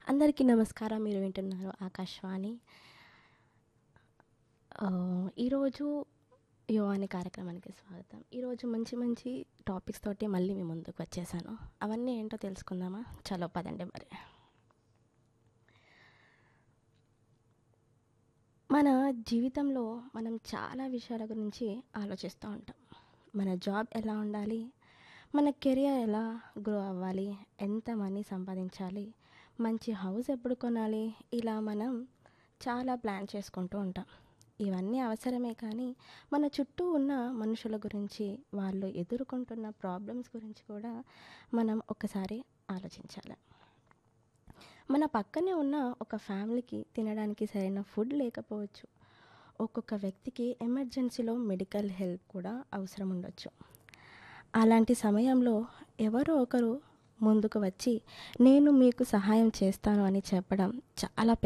అందరికీ నమస్కారం మీరు వింటున్నారు ఆకాశవాణి ఆ, ఈరోజు యువాని కార్యక్రమానికి స్వాగతం ఈరోజు మంచి మంచి టాపిక్స్ తోటి మళ్ళీ మీ ముందుకు వచ్చేసాను అవన్నీ ఏంటో తెలుసుకుందామా చలో పదండి మరి మన జీవితంలో మనం చాలా విషయాల గురించి ఆలోచిస్తూ ఉంటాం మన జాబ్ ఎలా ఉండాలి మన కెరియర్ ఎలా గ్రో అవ్వాలి ఎంత మనీ సంపాదించాలి మంచి హౌస్ ఎప్పుడు కొనాలి ఇలా మనం చాలా ప్లాన్ చేసుకుంటూ ఉంటాం ఇవన్నీ అవసరమే కానీ మన చుట్టూ ఉన్న మనుషుల గురించి వాళ్ళు ఎదుర్కొంటున్న ప్రాబ్లమ్స్ గురించి కూడా మనం ఒకసారి ఆలోచించాలి మన పక్కనే ఉన్న ఒక ఫ్యామిలీకి తినడానికి సరైన ఫుడ్ లేకపోవచ్చు ఒక్కొక్క వ్యక్తికి ఎమర్జెన్సీలో మెడికల్ హెల్ప్ కూడా అవసరం ఉండొచ్చు అలాంటి సమయంలో ఎవరో ఒకరు ముందుకు వచ్చి నేను మీకు సహాయం చేస్తాను అని చెప్పడం చాలా